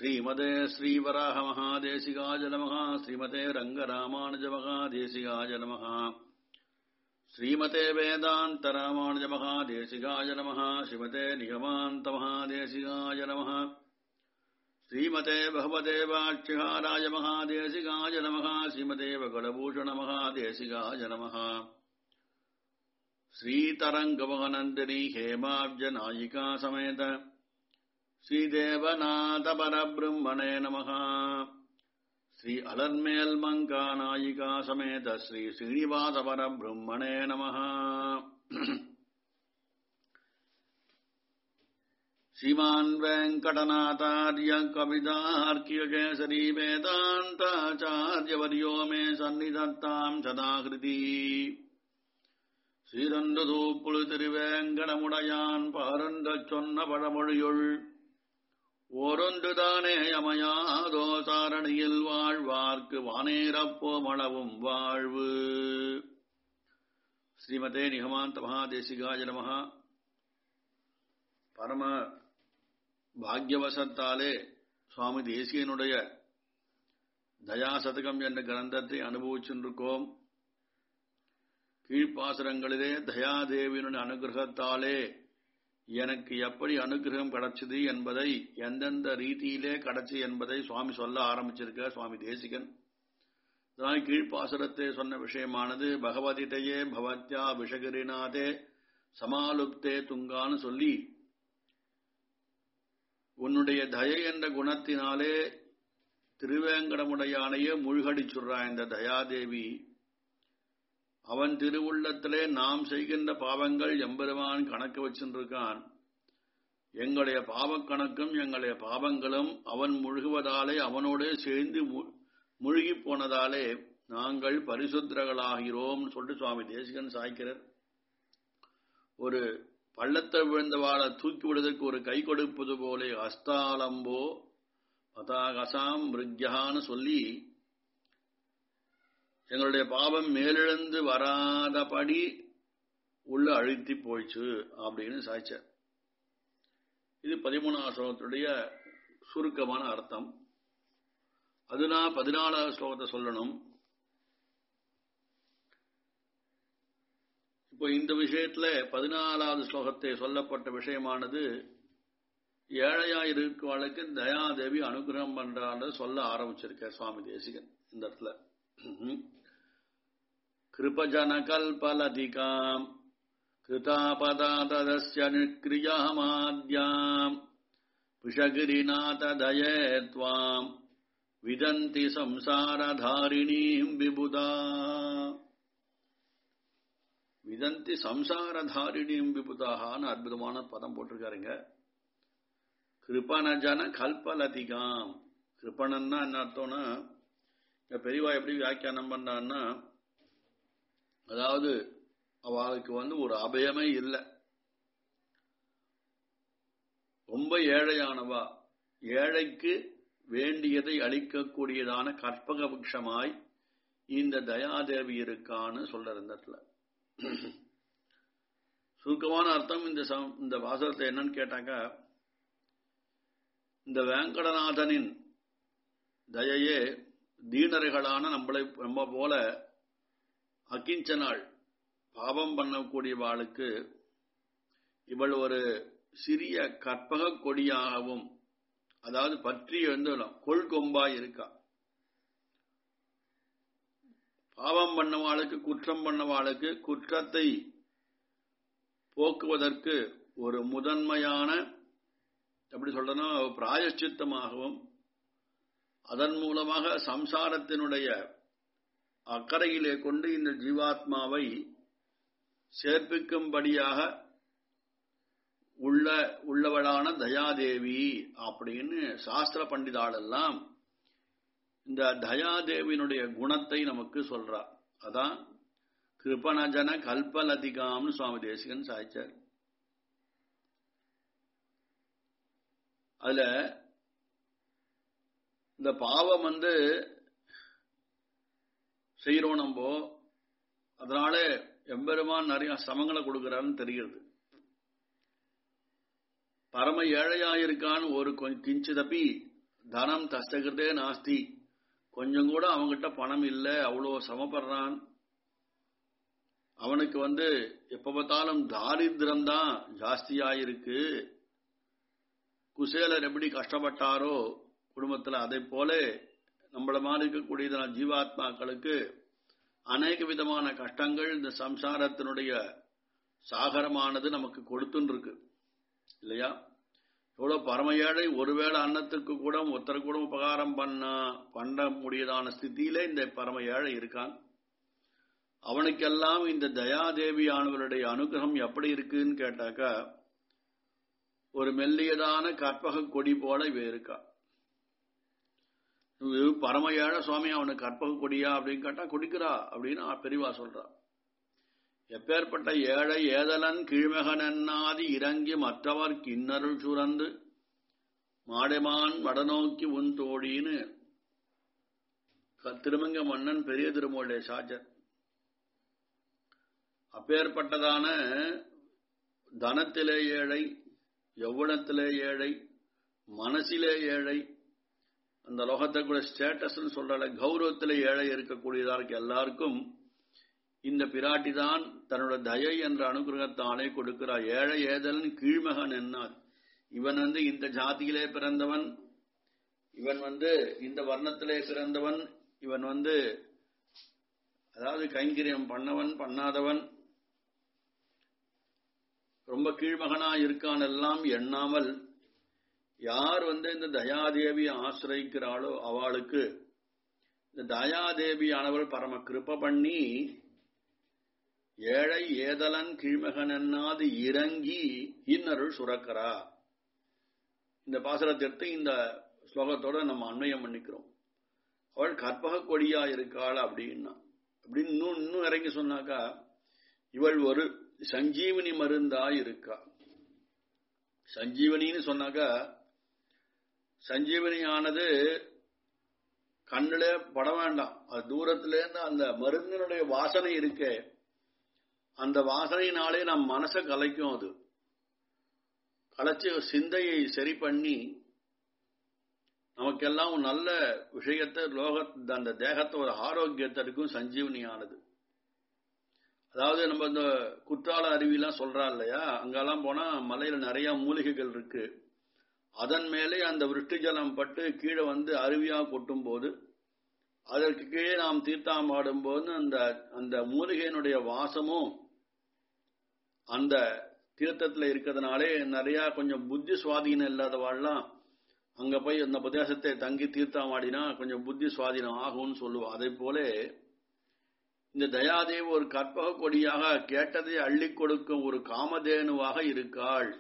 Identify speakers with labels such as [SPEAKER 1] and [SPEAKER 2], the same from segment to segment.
[SPEAKER 1] ஸ்ரீமதே ஸ்ரீவராக மகாதேசிகாய நமः ஸ்ரீமதே ரங்கராமானுஜ மகாதேசிகாய நமः ஸ்ரீமதே வேதாந்த ராமானுஜ மகாதேசிகாய நமः ஸ்ரீமதே நிகமாந்த மகாதேசிகாய நமः ஸ்ரீமதே பகவதே வாட்சிகாராய மகாதேசிகாய நமः ஸ்ரீமதே வகுலபூஷண மகாதேசிகாய நமः श्रीतरङ्गमहनन्दिनी हेमाब्जनायिका समेत श्रीदेवनाथपरब्रह्मणे नमः श्री अलर्मेल्मङ्का नायिका समेत श्री श्रीनिवासपरब्रह्मणे नमः श्रीमान् वेङ्कटनाथार्य कवितार्कियकेसरी वेदान्ताचार्यवर्यो मे सन्निधत्ताम् सदाकृती சீரந்து தூப்புழு திருவேங்கடமுடையான் பாரந்தச் சொன்ன பழமொழியுள் ஓரொன்று தானே யமயாதோ சாரணியில் வாழ்வார்க்கு வானேரப்போ மளவும் வாழ்வு ஸ்ரீமதே நிகமாந்த மகாதேசிகாய நமகா பரம பாக்யவசத்தாலே சுவாமி தேசியனுடைய தயாசதகம் என்ற கிரந்தத்தை அனுபவிச்சுருக்கோம் கீழ்ப்பாசுரங்களிலே தயாதேவியினுடைய அனுகிரகத்தாலே எனக்கு எப்படி அனுகிரகம் கிடைச்சது என்பதை எந்தெந்த ரீதியிலே கிடைச்சு என்பதை சுவாமி சொல்ல ஆரம்பிச்சிருக்க சுவாமி தேசிகன் இதனால் கீழ்ப்பாசுரத்தை சொன்ன விஷயமானது பகவதிதையே பவத்யா விஷகிரிநாதே சமாலுப்தே துங்கான்னு சொல்லி உன்னுடைய தயை என்ற குணத்தினாலே திருவேங்கடமுடையானையே மூழ்கடிச்சுடுறா இந்த தயாதேவி அவன் திருவுள்ளத்திலே நாம் செய்கின்ற பாவங்கள் எம்பெருமான் கணக்கு வச்சிருக்கான் எங்களுடைய பாவக் கணக்கும் எங்களுடைய பாவங்களும் அவன் முழுகுவதாலே அவனோடு சேர்ந்து முழுகி போனதாலே நாங்கள் பரிசுத்திரர்களாகிறோம் சொல்லிட்டு சுவாமி தேசிகன் சாய்க்கிறார் ஒரு பள்ளத்தை விழுந்தவாளை தூக்கி விடுவதற்கு ஒரு கை கொடுப்பது போலே அஸ்தாலம்போ பதாகசாம் மிருக்யான்னு சொல்லி எங்களுடைய பாவம் மேலெழுந்து வராதபடி உள்ள அழுத்தி போயிடுச்சு அப்படின்னு சாய்ச்சார் இது பதிமூணாவது ஸ்லோகத்துடைய சுருக்கமான அர்த்தம் அதுனா பதினாலாவது ஸ்லோகத்தை சொல்லணும் இப்போ இந்த விஷயத்துல பதினாலாவது ஸ்லோகத்தை சொல்லப்பட்ட விஷயமானது ஏழையா இருக்கவாளுக்கு தயாதேவி அனுகிரகம் பண்றான்னு சொல்ல ஆரம்பிச்சிருக்க சுவாமி தேசிகன் இந்த இடத்துல कृपजनकल्पलतिकाम् कृतापदातदस्य निक्रियामाद्याम् विषगिरिनाथदये त्वाम् विदन्ति संसारधारिणीम् विबुधा விதந்தி சம்சாரதாரிணியும் விபுதாகான்னு அற்புதமான பதம் போட்டிருக்காருங்க கிருபணஜன கல்பலதிகாம் கிருப்பணன்னா என்ன அர்த்தம்னா பெரியவா எப்படி வியாக்கியானம் பண்ணான்னா அதாவது அவளுக்கு வந்து ஒரு அபயமே இல்லை ரொம்ப ஏழையானவா ஏழைக்கு வேண்டியதை அளிக்கக்கூடியதான கற்பக பட்சமாய் இந்த தயாதேவி இருக்கான்னு சொல்ற இந்த இடத்துல சுருக்கமான அர்த்தம் இந்த இந்த வாசகத்தை என்னன்னு கேட்டாக்கா இந்த வேங்கடநாதனின் தயையே தீனர்களான நம்மளை நம்ம போல அக்கிஞ்சனாள் பாவம் பண்ணக்கூடியவாளுக்கு இவள் ஒரு சிறிய கற்பக கொடியாகவும் அதாவது பற்றி வந்து கொள்கொம்பாய் இருக்கா பாவம் பண்ணவாளுக்கு குற்றம் பண்ணவாளுக்கு குற்றத்தை போக்குவதற்கு ஒரு முதன்மையான எப்படி சொல்றதுன்னா பிராயச்சித்தமாகவும் அதன் மூலமாக சம்சாரத்தினுடைய அக்கறையிலே கொண்டு இந்த ஜீவாத்மாவை சேர்ப்பிக்கும்படியாக உள்ள உள்ளவளான தயாதேவி அப்படின்னு சாஸ்திர பண்டிதாளெல்லாம் இந்த தயாதேவியினுடைய குணத்தை நமக்கு சொல்றார் அதான் கிருபணஜன கல்பலதிகாம்னு சுவாமி தேசிகன் சாய்ச்சார் அதுல இந்த பாவம் வந்து செய்யறோம் நம்ம அதனால எம்பெருமான் நிறைய சமங்களை கொடுக்கிறான்னு தெரிகிறது பரம ஏழையாயிருக்கான்னு ஒரு கொஞ்சம் கிஞ்சி தப்பி தனம் தஸ்தகிருதே நாஸ்தி கொஞ்சம் கூட அவன்கிட்ட பணம் இல்லை அவ்வளோ சமப்படுறான் அவனுக்கு வந்து எப்ப பார்த்தாலும் தாரித்திரம் தான் ஜாஸ்தியாயிருக்கு குசேலர் எப்படி கஷ்டப்பட்டாரோ குடும்பத்தில் அதை போல நம்மள மாதிரி இருக்கக்கூடிய ஜீவாத்மாக்களுக்கு அநேக விதமான கஷ்டங்கள் இந்த சம்சாரத்தினுடைய சாகரமானது நமக்கு கொடுத்துன்னு இருக்கு இல்லையா எவ்வளவு பரம ஏழை ஒருவேளை அன்னத்துக்கு கூட ஒருத்தர் கூட உபகாரம் பண்ண பண்ண முடியதான ஸ்திதியில இந்த பரம ஏழை இருக்கான் அவனுக்கெல்லாம் இந்த தயாதேவியானவருடைய அனுகிரகம் எப்படி இருக்குன்னு கேட்டாக்கா ஒரு மெல்லியதான கற்பக கொடி போல இவ இருக்கா பரம ஏழை சுவாமி அவனுக்கு கற்பக கொடியா அப்படின்னு கேட்டா குடிக்கிறா அப்படின்னு பெரியவா சொல்றா எப்பேற்பட்ட ஏழை ஏதலன் கீழ்மகனன்னாதி இறங்கி மற்றவர் கிண்ணருள் சுரந்து மாடமான் வடநோக்கி உன் தோழின்னு திருமங்க மன்னன் பெரிய திருமோடைய சாஜர் அப்பேற்பட்டதான தனத்திலே ஏழை யௌவனத்திலே ஏழை மனசிலே ஏழை அந்த லோகத்தை கூட ஸ்டேட்டஸ் சொல்ற கௌரவத்திலே ஏழை இருக்கக்கூடியதா இருக்கு எல்லாருக்கும் இந்த பிராட்டி தான் தன்னோட தயை என்ற அனுகிரகத்தாலே கொடுக்கிறார் ஏழை ஏதலன் கீழ்மகன் என்னார் இவன் வந்து இந்த ஜாதியிலே பிறந்தவன் இவன் வந்து இந்த வர்ணத்திலே பிறந்தவன் இவன் வந்து அதாவது கைங்கரியம் பண்ணவன் பண்ணாதவன் ரொம்ப கீழ்மகனா இருக்கான் எல்லாம் எண்ணாமல் யார் வந்து இந்த தயாதேவியை ஆசிரிக்கிறாளோ அவளுக்கு இந்த தயாதேவியானவள் பரம கிருப்ப பண்ணி ஏழை ஏதலன் கீழ்மகன் என்னாது இறங்கி இன்னருள் சுரக்கரா இந்த பாசனத்தை எடுத்து இந்த ஸ்லோகத்தோட நம்ம அண்மையம் பண்ணிக்கிறோம் அவள் கற்பக கொடியா இருக்காள் அப்படின்னா அப்படின்னு இன்னும் இன்னும் இறங்கி சொன்னாக்கா இவள் ஒரு சஞ்சீவனி மருந்தா இருக்கா சஞ்சீவனின்னு சொன்னாக்கா சஞ்சீவனியானது கண்ணிலே பட வேண்டாம் அது தூரத்திலேருந்து அந்த மருந்தினுடைய வாசனை இருக்கே அந்த வாசனையினாலே நம் மனசை கலைக்கும் அது கலைச்சு சிந்தையை சரி பண்ணி நமக்கெல்லாம் ஒரு நல்ல விஷயத்தை லோக அந்த தேகத்தை ஒரு ஆரோக்கியத்தை இருக்கும் சஞ்சீவனியானது அதாவது நம்ம இந்த குற்றால அருவிலாம் சொல்றா இல்லையா அங்கெல்லாம் போனா மலையில நிறைய மூலிகைகள் இருக்கு அதன் மேலே அந்த விருஷ்டி ஜலம் பட்டு கீழே வந்து அருவியா கொட்டும் போது அதற்கு கீழே நாம் தீர்த்தாம் ஆடும்போது அந்த அந்த மூலிகையினுடைய வாசமும் அந்த தீர்த்தத்துல இருக்கிறதுனாலே நிறைய கொஞ்சம் புத்தி சுவாதீனம் இல்லாதவாள்லாம் அங்க போய் அந்த பிரதேசத்தை தங்கி தீர்த்தம் ஆடினா கொஞ்சம் புத்தி சுவாதீனம் ஆகும்னு சொல்லுவோம் அதே போல இந்த தயாதேவி ஒரு கற்பக கொடியாக கேட்டதை அள்ளி கொடுக்கும் ஒரு காமதேனுவாக இருக்காள்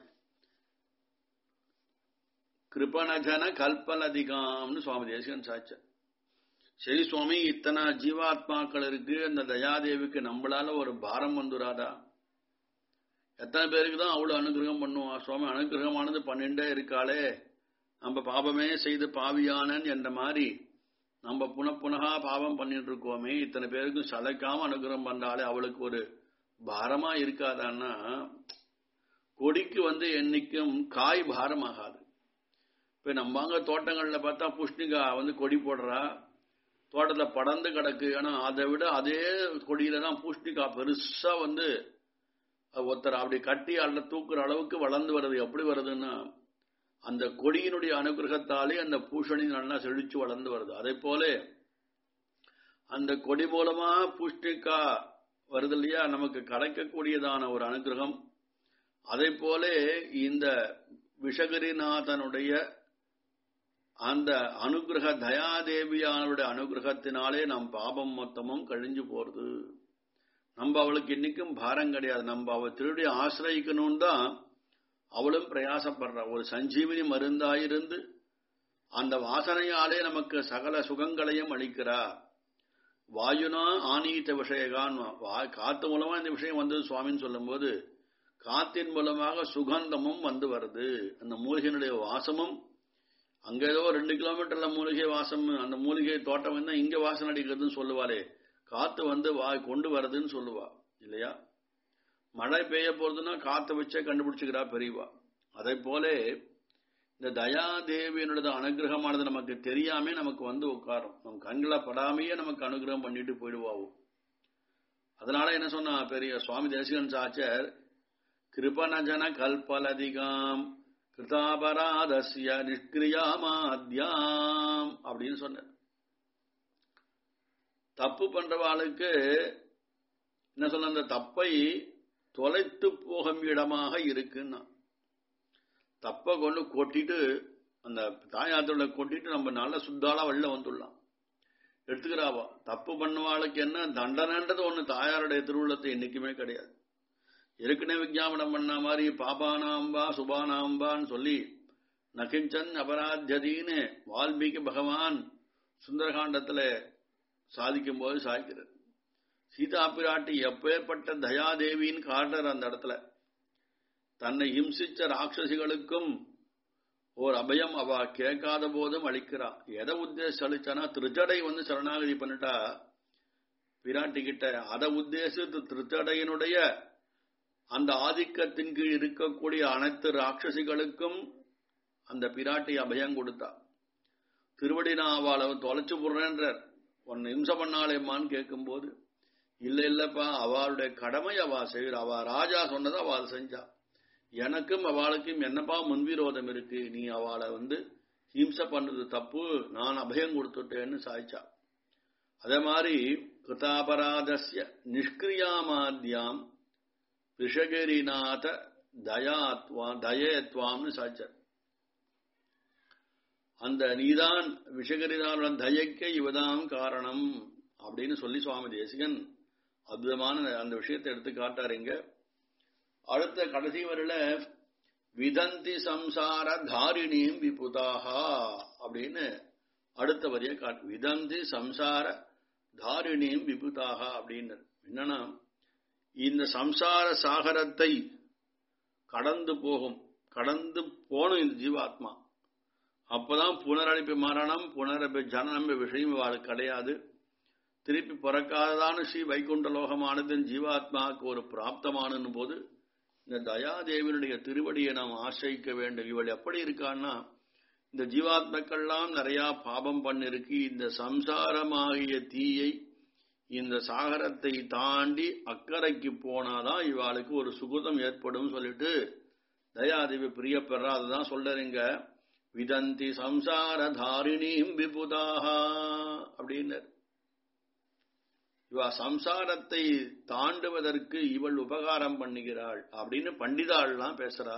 [SPEAKER 1] கிருபணஜன கல்பலதிகாம்னு சுவாமி தேசிகன் சாச்ச சரி சுவாமி இத்தனை ஜீவாத்மாக்கள் இருக்கு அந்த தயாதேவிக்கு நம்மளால ஒரு பாரம் வந்துராதா எத்தனை பேருக்கு தான் அவ்வளவு அனுகிரகம் பண்ணுவான் சுவாமி அனுகிரகமானது பன்னெண்டே இருக்காளே நம்ம பாபமே செய்து பாவியானன் என்ற மாதிரி நம்ம புனப்புனகா பாவம் பண்ணிட்டு இருக்கோமே இத்தனை பேருக்கும் சளைக்காம அனுகிரகம் பண்றாலே அவளுக்கு ஒரு பாரமா இருக்காதான்னா கொடிக்கு வந்து என்னைக்கும் காய் பாரமாகாது இப்ப நம்ம அங்க தோட்டங்கள்ல பார்த்தா புஷ்ணிகா வந்து கொடி போடுறா தோட்டத்துல படர்ந்து கிடக்கு ஏன்னா அதை விட அதே கொடியில தான் பூஷ்ணிகா பெருசா வந்து ஒருத்தர் அப்படி கட்டி அல்ல தூக்குற அளவுக்கு வளர்ந்து வருது எப்படி வருதுன்னா அந்த கொடியினுடைய அனுகிரகத்தாலே அந்த பூஷணி நல்லா செழிச்சு வளர்ந்து வருது அதே போல அந்த கொடி மூலமா புஷ்டிக்கா வருது இல்லையா நமக்கு கிடைக்கக்கூடியதான ஒரு அனுகிரகம் அதே போல இந்த விஷகிரிநாதனுடைய அந்த அனுகிரக தயாதேவியானுடைய அனுகிரகத்தினாலே நம் பாபம் மொத்தமும் கழிஞ்சு போறது நம்ம அவளுக்கு இன்னைக்கும் பாரம் கிடையாது நம்ம அவள் திருடி ஆசிரியக்கணும் தான் அவளும் பிரயாசப்படுறா ஒரு சஞ்சீவினி மருந்தாயிருந்து அந்த வாசனையாலே நமக்கு சகல சுகங்களையும் அளிக்கிறா வாயுனா ஆனீத்த விஷயகான் காத்து மூலமா இந்த விஷயம் வந்தது சுவாமின்னு சொல்லும்போது காத்தின் மூலமாக சுகந்தமும் வந்து வருது அந்த மூலிகையினுடைய வாசமும் அங்க ஏதோ ரெண்டு கிலோமீட்டர்ல மூலிகை வாசம் அந்த மூலிகை தோட்டம் வந்து இங்க வாசனை அடிக்கிறதுன்னு சொல்லுவாளே காத்து வந்து வா கொண்டு வருதுன்னு சொல்லுவா இல்லையா மழை பெய்ய போறதுன்னா காத்து வச்சே கண்டுபிடிச்சுக்கிறா பெரியவா அதே போல இந்த தயாதேவியனோட அனுகிரகமானது நமக்கு தெரியாம நமக்கு வந்து உட்காரும் நம் கண்களை படாமையே நமக்கு அனுகிரகம் பண்ணிட்டு போயிடுவாவும் அதனால என்ன சொன்னா பெரிய சுவாமி தேசிகன் சாச்சர் கிருபணஜன கல்பலதிகாம் கிருதாபராதஸ்ய நிஷ்கிரியாமாத்யாம் அப்படின்னு சொன்னார் தப்பு பண்றவாளுக்கு என்ன சொல்ல அந்த தப்பை தொலைத்து போகும் இடமாக இருக்குன்னா தப்பை கொண்டு கொட்டிட்டு அந்த தாயாத்தோட கொட்டிட்டு நம்ம நல்ல சுத்தாலா வெளில வந்துடலாம் எடுத்துக்கிறாவா தப்பு பண்ணுவாளுக்கு என்ன தண்டனைன்றது ஒண்ணு தாயாருடைய திருவுள்ளத்தை என்னைக்குமே கிடையாது ஏற்கனவே விஜாபனம் பண்ண மாதிரி பாபானாம்பா சுபானாம்பான்னு சொல்லி நகிஞ்சன் அபராத்தியதின்னு வால்மீகி பகவான் சுந்தரகாண்டத்துல சாதிக்கும் போது சாய்க்கிறார் சீதா பிராட்டி எப்பேற்பட்ட தயாதேவின்னு காட்டுற அந்த இடத்துல தன்னை ஹிம்சிச்ச ராட்சசிகளுக்கும் ஓர் அபயம் அவ கேட்காத போதும் அளிக்கிறா எதை உத்தேசம் அளிச்சானா திருச்சடை வந்து சரணாகதி பண்ணிட்டா பிராட்டி கிட்ட அதை உத்தேசித்து திருச்சடையினுடைய அந்த ஆதிக்கத்தின் கீழ் இருக்கக்கூடிய அனைத்து ராட்சசிகளுக்கும் அந்த பிராட்டி அபயம் கொடுத்தா திருவடி நான் அவளை தொலைச்சு போடுறேன்றார் உன் நிமிஷம் பண்ணாலேம்மான்னு கேட்கும்போது இல்ல இல்லப்பா அவளுடைய கடமை அவ செய்யற அவ ராஜா சொன்னதை அவள் செஞ்சா எனக்கும் அவளுக்கும் என்னப்பா முன்விரோதம் இருக்கு நீ அவளை வந்து ஹிம்சை பண்ணது தப்பு நான் அபயம் கொடுத்துட்டேன்னு சாய்ச்சா அதே மாதிரி கிருதாபராதஸ்ய நிஷ்கிரியாமாத்யாம் விஷகிரிநாத தயாத்வா தயத்வாம்னு சாய்ச்சார் அந்த நீதான் விஷகிரிநாதோட தயக்க இவதான் காரணம் அப்படின்னு சொல்லி சுவாமி தேசிகன் அற்புதமான அந்த விஷயத்தை எடுத்து காட்டாருங்க அடுத்த கடைசி வரையில விதந்தி சம்சார தாரிணியும் விபுதாகா அப்படின்னு அடுத்த வரியை காட்டு விதந்தி சம்சார தாரிணியும் விபுதாகா அப்படின்னு என்னன்னா இந்த சம்சார சாகரத்தை கடந்து போகும் கடந்து போகணும் இந்த ஜீவாத்மா அப்பதான் புனரழிப்பு மரணம் புனரப்பி ஜனனம் விஷயம் அவளுக்கு கிடையாது திருப்பி பிறக்காததான ஸ்ரீ வைகுண்ட லோகமானது ஜீவாத்மாவுக்கு ஒரு பிராப்தமான போது இந்த தயாதேவினுடைய திருவடியை நாம் ஆசிரிக்க வேண்டும் இவள் எப்படி இருக்கான்னா இந்த ஜீவாத்மக்கள்லாம் நிறைய பாபம் பண்ணிருக்கு இந்த சம்சாரமாகிய தீயை இந்த சாகரத்தை தாண்டி அக்கறைக்கு போனாதான் இவாளுக்கு ஒரு சுகுதம் ஏற்படும் சொல்லிட்டு தயாதேவி பிரியப்படுறா அதுதான் சொல்றீங்க விதந்தி சம்சார தாரிணியும் விபுதாகா அப்படின்னர் இவ சம்சாரத்தை தாண்டுவதற்கு இவள் உபகாரம் பண்ணுகிறாள் அப்படின்னு பண்டிதாள்லாம் பேசுறா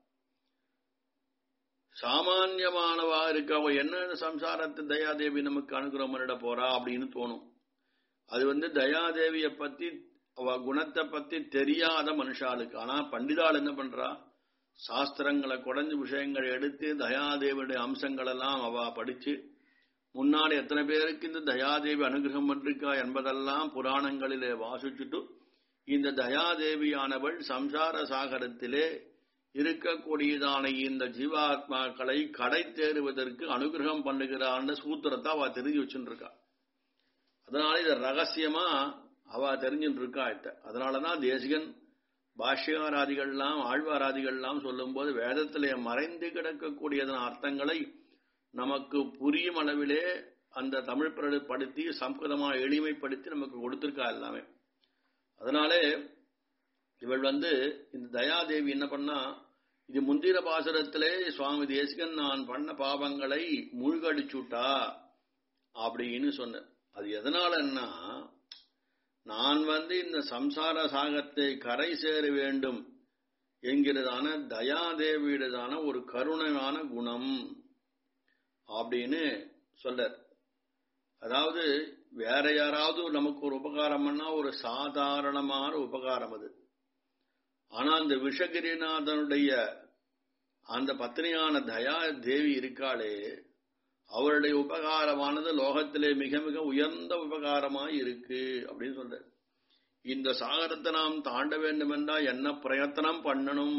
[SPEAKER 1] சாமான்யமானவா இருக்க அவ என்ன சம்சாரத்தை தயாதேவி நமக்கு அனுகிரகம் பண்ணிட போறா அப்படின்னு தோணும் அது வந்து தயாதேவிய பத்தி அவ குணத்தை பத்தி தெரியாத மனுஷாளுக்கு ஆனா பண்டிதாள் என்ன பண்றா சாஸ்திரங்களை குறைஞ்ச விஷயங்களை எடுத்து தயாதேவியுடைய அம்சங்கள் எல்லாம் அவ படிச்சு முன்னாடி எத்தனை பேருக்கு இந்த தயாதேவி அனுகிரகம் பண்ணிருக்கா என்பதெல்லாம் புராணங்களிலே வாசிச்சுட்டு இந்த தயாதேவியானவள் சம்சார சாகரத்திலே இருக்கக்கூடியதான இந்த ஜீவாத்மாக்களை கடை தேறுவதற்கு அனுகிரகம் பண்ணுகிறான்னு சூத்திரத்தை அவ தெரிஞ்சு வச்சுட்டு இருக்கா அதனால இத ரகசியமா அவ தெரிஞ்சுட்டு இருக்கா இட்ட அதனாலதான் தேசிகன் பாஷ்யகாராதிகள்லாம் ஆழ்வாராதிகள்லாம் சொல்லும்போது வேதத்திலே மறைந்து கிடக்கக்கூடியதன் அர்த்தங்களை நமக்கு புரியும் அளவிலே அந்த தமிழ் படுத்தி சம்ஸ்கிருதமா எளிமைப்படுத்தி நமக்கு கொடுத்திருக்கா எல்லாமே அதனாலே இவள் வந்து இந்த தயாதேவி என்ன பண்ணா இது முந்திர பாசுரத்திலே சுவாமி தேசிகன் நான் பண்ண பாவங்களை மூழ்கடிச்சுட்டா அப்படின்னு சொன்ன அது எதனாலன்னா நான் வந்து இந்த சம்சார சாகத்தை கரை சேர வேண்டும் என்கிறதான தயாதேவியுடதான ஒரு கருணையான குணம் அப்படின்னு சொல்றார் அதாவது வேற யாராவது நமக்கு ஒரு உபகாரம் பண்ணா ஒரு சாதாரணமான உபகாரம் அது ஆனா அந்த விஷகிரிநாதனுடைய அந்த பத்னியான தயா தேவி இருக்காளே அவருடைய உபகாரமானது லோகத்திலே மிக மிக உயர்ந்த உபகாரமாய் இருக்கு அப்படின்னு சொல்ற இந்த சாகரத்தை நாம் தாண்ட வேண்டும் என்றால் என்ன பிரயத்தனம் பண்ணணும்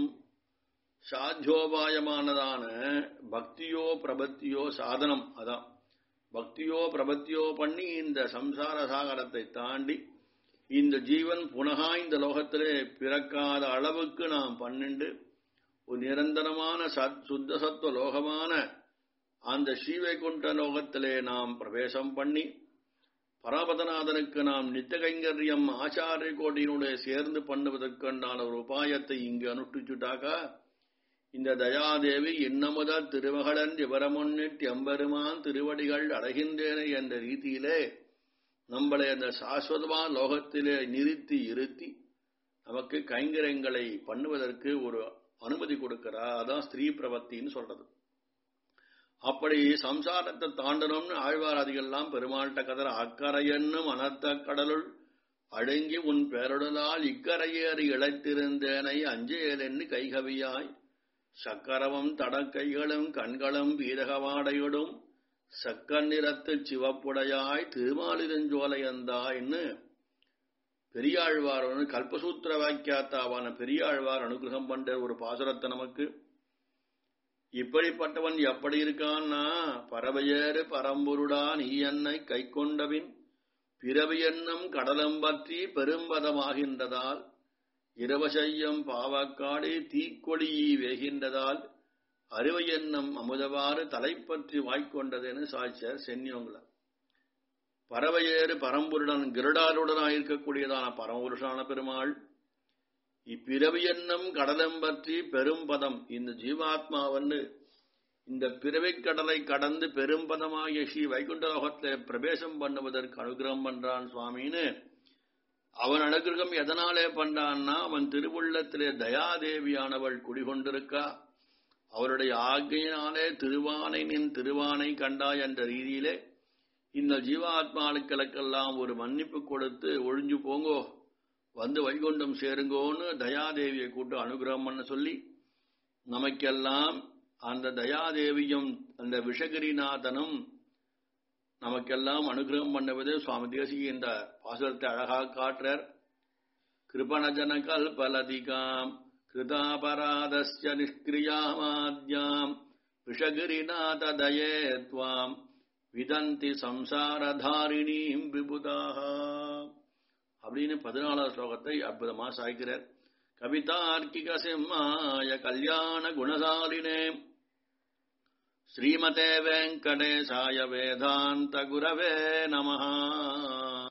[SPEAKER 1] சாத்தியோபாயமானதான பக்தியோ பிரபத்தியோ சாதனம் அதான் பக்தியோ பிரபத்தியோ பண்ணி இந்த சம்சார சாகரத்தை தாண்டி இந்த ஜீவன் புனகா இந்த லோகத்திலே பிறக்காத அளவுக்கு நாம் பன்னெண்டு ஒரு நிரந்தரமான சத் சுத்த சத்துவ லோகமான அந்த ஸ்ரீவைகுண்ட லோகத்திலே நாம் பிரவேசம் பண்ணி பராபதநாதனுக்கு நாம் நித்த கைங்கரியம் ஆச்சாரிய கோட்டியினுடைய சேர்ந்து பண்ணுவதற்குண்டான ஒரு உபாயத்தை இங்கு அனுஷ்டிச்சுட்டாக்கா இந்த தயாதேவி இன்னமுத திருமகளன் விவரமுன்னிட்டு எம்பெருமான் திருவடிகள் அடைகின்றேனே என்ற ரீதியிலே நம்மளை அந்த சாஸ்வதமான லோகத்திலே நிறுத்தி இருத்தி நமக்கு கைங்கரங்களை பண்ணுவதற்கு ஒரு அனுமதி கொடுக்கிறா அதான் ஸ்திரீ பிரபத்தின்னு சொல்றது அப்படி சம்சாரத்தை தாண்டணும்னு ஆழ்வாராதிகள்லாம் பெருமாள்கிட்ட கதற அக்கறை என்னும் அனர்த்த கடலுள் அடங்கி உன் பேருடலால் இக்கரையேறி இழைத்திருந்தேனை அஞ்சேலென்னு கைகவியாய் சக்கரமும் தடக்கைகளும் கண்களும் பீரகவாடையோடும் சக்க நிறத்து சிவப்புடையாய் திருமாலிருஞ்சோலையந்தாய்ன்னு பெரியாழ்வார் கல்பசூத்திர வாக்கியாத்தாவான பெரியாழ்வார் அனுகிரகம் பண்ற ஒரு பாசுரத்தை நமக்கு இப்படிப்பட்டவன் எப்படி இருக்கான்னா பறவையேறு பரம்பொருடா நீ என்னை கை கொண்டபின் பிறவி என்னும் கடலம் பற்றி பெரும்பதமாகின்றதால் இரவசையம் பாவக்காடு தீக்கொடியி வேகின்றதால் அறுவை எண்ணம் அமுதவாறு தலைப்பற்றி வாய்க்கொண்டதுன்னு சாய்ச்சார் சென்னியோங்கள பறவையேறு பரம்பொருடன் கிருடாருடனாயிருக்கக்கூடியதான பரமபுருஷான பெருமாள் இப்பிறவி எண்ணம் கடலம் பற்றி பெரும்பதம் இந்த ஜீவாத்மாவன்னு இந்த பிறவிக் கடலை கடந்து பெரும்பதமாகிய ஸ்ரீ வைகுண்ட லோகத்திலே பிரவேசம் பண்ணுவதற்கு அனுகிரகம் பண்றான் சுவாமின்னு அவன் அனுகிரகம் எதனாலே பண்றான்னா அவன் திருவுள்ளத்திலே தயாதேவியானவள் குடிகொண்டிருக்கா அவருடைய ஆக்கையினாலே திருவானை நின் திருவானை கண்டாய் என்ற ரீதியிலே இந்த ஜீவாத்மாக்களுக்கெல்லாம் ஒரு மன்னிப்பு கொடுத்து ஒழிஞ்சு போங்கோ வந்து வைகுண்டம் சேருங்கோன்னு தயாதேவியை கூட்டு அனுகிரகம் பண்ண சொல்லி நமக்கெல்லாம் அந்த தயாதேவியும் அந்த விஷகிரிநாதனும் நமக்கெல்லாம் அனுகிரகம் பண்ணுவது சுவாமி தேசிகி இந்த பாசுரத்தை அழகாக காட்டுறார் கிருபணஜன கல்பலதிகாம் கிருதாபராதஸ்ய நிஷ்கிரியாமாத்யாம் விஷகிரிநாத தயே துவாம் விதந்தி சம்சாரதாரிணீம் விபுதாக அப்படின்னு பதினாலாவது ஸ்லோகத்தை அற்புதமா சாய்க்கிறார் கவிதார்க்கிக சிம்மாய கல்யாண குணசாலினே ஸ்ரீமதே வெங்கடேசாய வேதாந்த குரவே நமஹா